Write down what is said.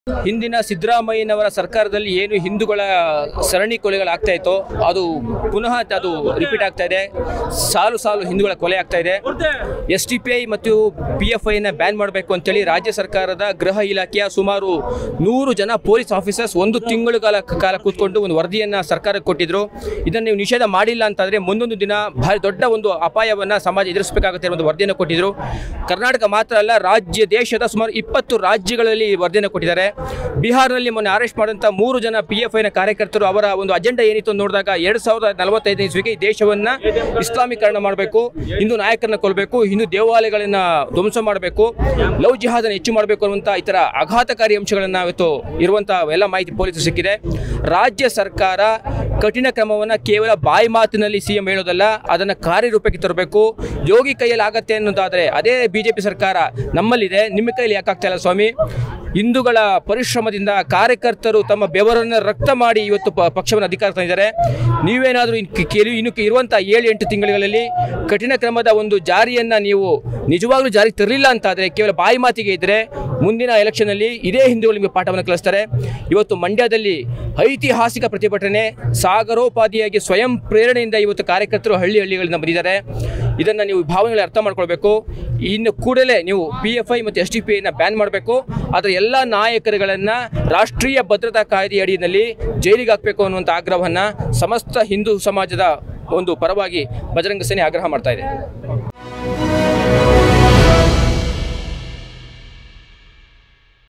ಹಿಂದಿನ ಸಿದ್ದರಾಮಯ್ಯನವರ ಸರ್ಕಾರದಲ್ಲಿ ಏನು ಹಿಂದೂಗಳ ಸರಣಿ ಕೊಲೆಗಳಾಗ್ತಾ ಇತ್ತೋ ಅದು ಪುನಃ ಅದು ರಿಪೀಟ್ ಆಗ್ತಾ ಇದೆ ಸಾಲು ಸಾಲು ಹಿಂದೂಗಳ ಕೊಲೆ ಆಗ್ತಾ ಇದೆ ಎಸ್ ಟಿ ಪಿ ಐ ಮತ್ತು ಪಿ ಎಫ್ ಐನ ಬ್ಯಾನ್ ಮಾಡಬೇಕು ಅಂತೇಳಿ ರಾಜ್ಯ ಸರ್ಕಾರದ ಗೃಹ ಇಲಾಖೆಯ ಸುಮಾರು ನೂರು ಜನ ಪೊಲೀಸ್ ಆಫೀಸರ್ಸ್ ಒಂದು ತಿಂಗಳುಗಳ ಕಾಲ ಕೂತ್ಕೊಂಡು ಒಂದು ವರದಿಯನ್ನು ಸರ್ಕಾರಕ್ಕೆ ಕೊಟ್ಟಿದ್ರು ಇದನ್ನು ನೀವು ನಿಷೇಧ ಮಾಡಿಲ್ಲ ಅಂತಂದರೆ ಮುಂದೊಂದು ದಿನ ಭಾರಿ ದೊಡ್ಡ ಒಂದು ಅಪಾಯವನ್ನು ಸಮಾಜ ಎದುರಿಸಬೇಕಾಗುತ್ತೆ ಅನ್ನೋ ಒಂದು ವರದಿಯನ್ನು ಕೊಟ್ಟಿದ್ರು ಕರ್ನಾಟಕ ಮಾತ್ರ ಅಲ್ಲ ರಾಜ್ಯ ದೇಶದ ಸುಮಾರು ಇಪ್ಪತ್ತು ರಾಜ್ಯಗಳಲ್ಲಿ ಈ ವರದಿಯನ್ನು ಕೊಟ್ಟಿದ್ದಾರೆ ಬಿಹಾರ್ನಲ್ಲಿ ಮೊನ್ನೆ ಅರೆಸ್ಟ್ ಮಾಡಿದಂಥ ಮೂರು ಜನ ಪಿ ಎಫ್ ಐನ ಕಾರ್ಯಕರ್ತರು ಅವರ ಒಂದು ಅಜೆಂಡಾ ಏನಿತ್ತು ಅಂತ ನೋಡಿದಾಗ ಎರಡು ಸಾವಿರದ ನಲವತ್ತೈದನೇ ಇಸ್ವಿಗೆ ಈ ದೇಶವನ್ನು ಇಸ್ಲಾಮೀಕರಣ ಮಾಡಬೇಕು ಹಿಂದೂ ನಾಯಕರನ್ನ ಕೊಲ್ಲಬೇಕು ಹಿಂದೂ ದೇವಾಲಯಗಳನ್ನು ಧ್ವಂಸ ಮಾಡಬೇಕು ಲವ್ ಜಿಹಾದನ್ನು ಹೆಚ್ಚು ಮಾಡಬೇಕು ಅನ್ನುವಂಥ ಈ ಥರ ಆಘಾತಕಾರಿ ಅಂಶಗಳನ್ನು ಇವತ್ತು ಇರುವಂಥ ಎಲ್ಲ ಮಾಹಿತಿ ಪೊಲೀಸರು ಸಿಕ್ಕಿದೆ ರಾಜ್ಯ ಸರ್ಕಾರ ಕಠಿಣ ಕ್ರಮವನ್ನು ಕೇವಲ ಬಾಯಿ ಮಾತಿನಲ್ಲಿ ಸಿ ಎಂ ಹೇಳೋದಲ್ಲ ಅದನ್ನು ಕಾರ್ಯರೂಪಕ್ಕೆ ತರಬೇಕು ಯೋಗಿ ಕೈಯಲ್ಲಿ ಆಗತ್ತೆ ಅನ್ನೋದಾದರೆ ಅದೇ ಬಿ ಜೆ ಪಿ ಸರ್ಕಾರ ನಮ್ಮಲ್ಲಿದೆ ನಿಮ್ಮ ಕೈಯಲ್ಲಿ ಯಾಕಾಗ್ತಾ ಇಲ್ಲ ಸ್ವಾಮಿ ಹಿಂದೂಗಳ ಪರಿಶ್ರಮದಿಂದ ಕಾರ್ಯಕರ್ತರು ತಮ್ಮ ಬೆವರನ್ನು ರಕ್ತ ಮಾಡಿ ಇವತ್ತು ಪ ಪಕ್ಷವನ್ನು ಅಧಿಕಾರ ತಂದಿದ್ದಾರೆ ನೀವೇನಾದರೂ ಕೆಲವು ಇನ್ನು ಇರುವಂಥ ಏಳು ಎಂಟು ತಿಂಗಳಲ್ಲಿ ಕಠಿಣ ಕ್ರಮದ ಒಂದು ಜಾರಿಯನ್ನು ನೀವು ನಿಜವಾಗ್ಲೂ ಜಾರಿಗೆ ತರಲಿಲ್ಲ ಅಂತಾದರೆ ಕೇವಲ ಬಾಯಿ ಮಾತಿಗೆ ಇದ್ದರೆ ಮುಂದಿನ ಎಲೆಕ್ಷನಲ್ಲಿ ಇದೇ ಹಿಂದೂಗಳು ನಿಮಗೆ ಪಾಠವನ್ನು ಕಲಿಸ್ತಾರೆ ಇವತ್ತು ಮಂಡ್ಯದಲ್ಲಿ ಐತಿಹಾಸಿಕ ಪ್ರತಿಭಟನೆ ಸಾಗರೋಪಾದಿಯಾಗಿ ಸ್ವಯಂ ಪ್ರೇರಣೆಯಿಂದ ಇವತ್ತು ಕಾರ್ಯಕರ್ತರು ಹಳ್ಳಿ ಹಳ್ಳಿಗಳಿಂದ ಬಂದಿದ್ದಾರೆ ಇದನ್ನು ನೀವು ಭಾವನೆಗಳು ಅರ್ಥ ಮಾಡ್ಕೊಳ್ಬೇಕು ಇನ್ನು ಕೂಡಲೇ ನೀವು ಪಿ ಎಫ್ ಐ ಮತ್ತು ಎಸ್ ಟಿ ಪಿ ಐನ ಬ್ಯಾನ್ ಮಾಡಬೇಕು ಅದರ ಎಲ್ಲ ನಾಯಕರುಗಳನ್ನು ರಾಷ್ಟ್ರೀಯ ಭದ್ರತಾ ಕಾಯ್ದೆ ಅಡಿಯಲ್ಲಿ ಜೈಲಿಗೆ ಹಾಕಬೇಕು ಅನ್ನುವಂಥ ಆಗ್ರಹವನ್ನು ಸಮಸ್ತ ಹಿಂದೂ ಸಮಾಜದ ಒಂದು ಪರವಾಗಿ ಬಜರಂಗ ಸೇನೆ ಆಗ್ರಹ ಮಾಡ್ತಾ ಇದೆ